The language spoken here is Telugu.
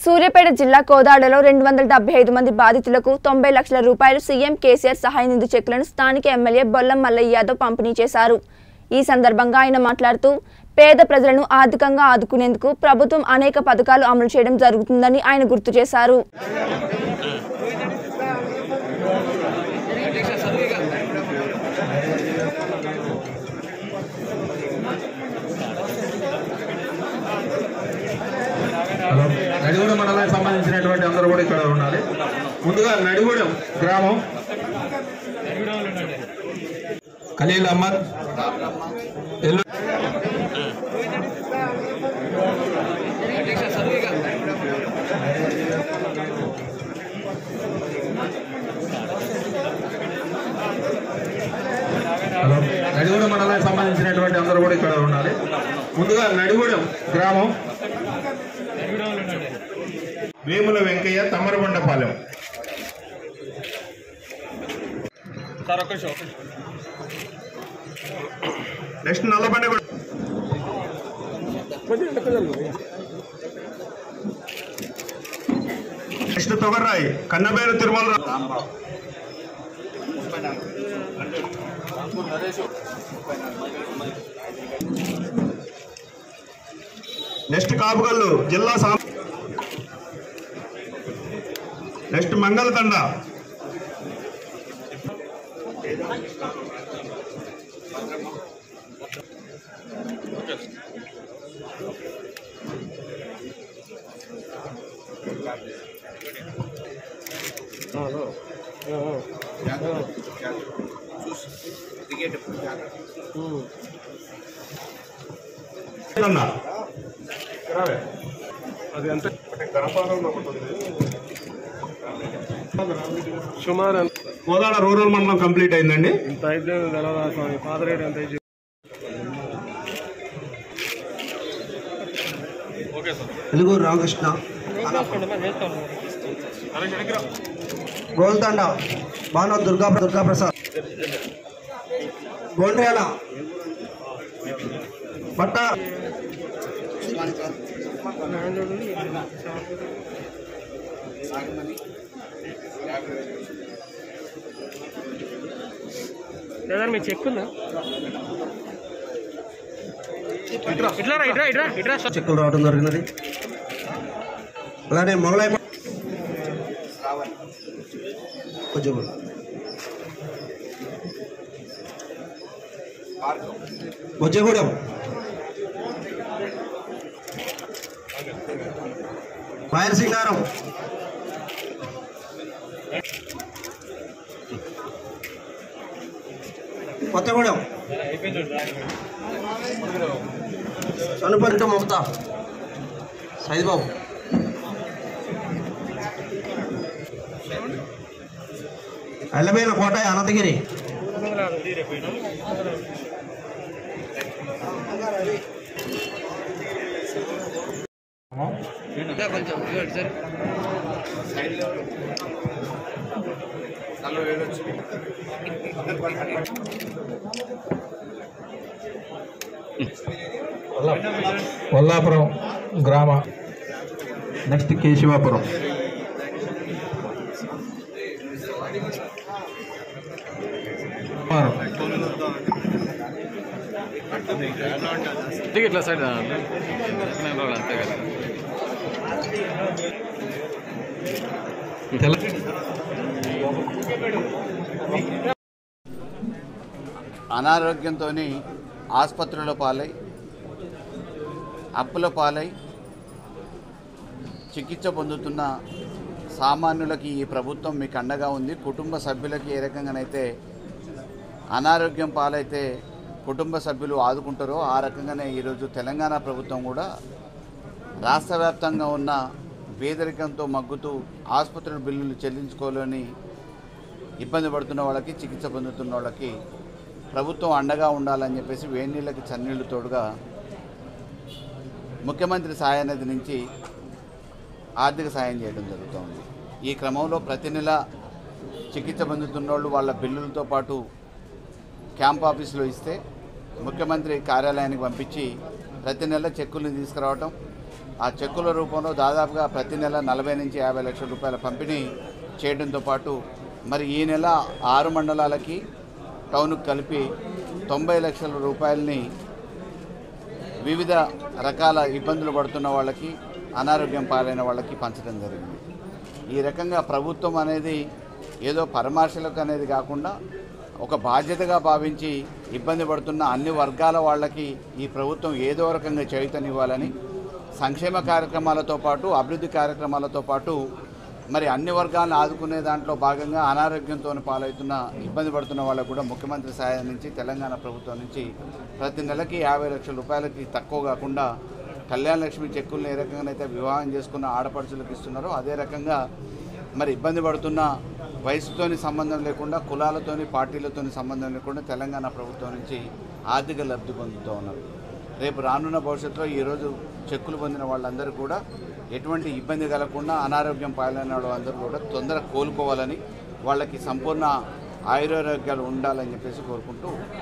సూర్యాపేట జిల్లా కోదాడలో రెండు వందల డెబ్బై ఐదు మంది బాధితులకు తొంభై లక్షల రూపాయలు సీఎం కేసీఆర్ సహాయ నిధి చెక్కులను స్థానిక ఎమ్మెల్యే బొల్లం మల్లయ్య యాదవ్ పంపిణీ చేశారు ఈ సందర్భంగా ఆయన మాట్లాడుతూ పేద ప్రజలను ఆర్థికంగా ఆదుకునేందుకు ప్రభుత్వం అనేక పథకాలు అమలు చేయడం జరుగుతుందని ఆయన గుర్తు చేశారు హలో నడిగూడెం మండలానికి సంబంధించినటువంటి అందరూ కూడా ఇక్కడ ఉండాలి ముందుగా నడిగూడెం గ్రామం ఖలీల్ అహ్మద్ ఎల్లు హలో నడిగూడెం మండలానికి సంబంధించినటువంటి అందరూ కూడా ఇక్కడ ఉండాలి ముందుగా నడిగూడెం గ్రామం వేముల వెంకయ్య తమ్మరబండపాలెం నెక్స్ట్ నల్లబండ కూడా నెక్స్ట్ తొగర్రాయి కన్నబేరు తిరుమల నెక్స్ట్ కాపుగల్లు జిల్లా సా నెక్స్ట్ మంగళతండ అన్న. అది ఎంత సుమారు ఎంత కోదాడ రూరల్ మండలం కంప్లీట్ అయిందండి ఇంత అయితే తెలవదా స్వామి పాత రేట్ ఎంత అయితే తెలుగూరు రామకృష్ణ గోల్తండ బాను దుర్గా దుర్గా ప్రసాద్ గోండ్రేల బట్ట లేదా మీ చెక్ ఉందా ఇట్లా రా, ఇట్రా ఇట్రా ఇట్రా చెక్కులు రావడం జరిగినది అలానే మొగలై కొంచెం బొజ్జగూడెం రాయలసింగారం కొత్తగూడెం చనుపల్లి మమతా సైదుబాబు ఎల్లబైన కోట అనంతగిరి కొల్లాపురం గ్రామ నెక్స్ట్ కేశవాపురం ఇట్లా సైడ్ అంతే కదా తెల- అనారోగ్యంతో ఆసుపత్రుల పాలై అప్పుల పాలై చికిత్స పొందుతున్న సామాన్యులకి ఈ ప్రభుత్వం మీకు అండగా ఉంది కుటుంబ సభ్యులకి ఏ రకంగానైతే అనారోగ్యం పాలైతే కుటుంబ సభ్యులు ఆదుకుంటారో ఆ రకంగానే ఈరోజు తెలంగాణ ప్రభుత్వం కూడా రాష్ట్ర వ్యాప్తంగా ఉన్న పేదరికంతో మగ్గుతూ ఆసుపత్రుల బిల్లులు చెల్లించుకోలేని ఇబ్బంది పడుతున్న వాళ్ళకి చికిత్స పొందుతున్న వాళ్ళకి ప్రభుత్వం అండగా ఉండాలని చెప్పేసి వేడి నీళ్ళకి చన్నీళ్ళు తోడుగా ముఖ్యమంత్రి సహాయనిధి నుంచి ఆర్థిక సాయం చేయడం జరుగుతోంది ఈ క్రమంలో ప్రతి నెల చికిత్స పొందుతున్న వాళ్ళు వాళ్ళ బిల్లులతో పాటు క్యాంప్ ఆఫీసులో ఇస్తే ముఖ్యమంత్రి కార్యాలయానికి పంపించి ప్రతి నెల చెక్కుల్ని తీసుకురావటం ఆ చెక్కుల రూపంలో దాదాపుగా ప్రతి నెల నలభై నుంచి యాభై లక్షల రూపాయల పంపిణీ చేయడంతో పాటు మరి ఈ నెల ఆరు మండలాలకి టౌన్కి కలిపి తొంభై లక్షల రూపాయలని వివిధ రకాల ఇబ్బందులు పడుతున్న వాళ్ళకి అనారోగ్యం పాలైన వాళ్ళకి పంచడం జరిగింది ఈ రకంగా ప్రభుత్వం అనేది ఏదో పరామర్శలకు అనేది కాకుండా ఒక బాధ్యతగా భావించి ఇబ్బంది పడుతున్న అన్ని వర్గాల వాళ్ళకి ఈ ప్రభుత్వం ఏదో రకంగా చైతన్యవ్వాలని సంక్షేమ కార్యక్రమాలతో పాటు అభివృద్ధి కార్యక్రమాలతో పాటు మరి అన్ని వర్గాలను ఆదుకునే దాంట్లో భాగంగా అనారోగ్యంతో పాలవుతున్న ఇబ్బంది పడుతున్న వాళ్ళకు కూడా ముఖ్యమంత్రి సహాయం నుంచి తెలంగాణ ప్రభుత్వం నుంచి ప్రతి నెలకి యాభై లక్షల రూపాయలకి తక్కువ కాకుండా కళ్యాణ లక్ష్మి చెక్కులను ఏ రకంగానైతే వివాహం చేసుకున్న ఆడపడుచులకు ఇస్తున్నారో అదే రకంగా మరి ఇబ్బంది పడుతున్న వయసుతోని సంబంధం లేకుండా కులాలతోని పార్టీలతోని సంబంధం లేకుండా తెలంగాణ ప్రభుత్వం నుంచి ఆర్థిక లబ్ధి పొందుతూ ఉన్నారు రేపు రానున్న భవిష్యత్తులో ఈరోజు చెక్కులు పొందిన వాళ్ళందరూ కూడా ఎటువంటి ఇబ్బంది కలగకుండా అనారోగ్యం పాలైన వాళ్ళందరూ కూడా తొందరగా కోలుకోవాలని వాళ్ళకి సంపూర్ణ ఆయురారోగ్యాలు ఉండాలని చెప్పేసి కోరుకుంటూ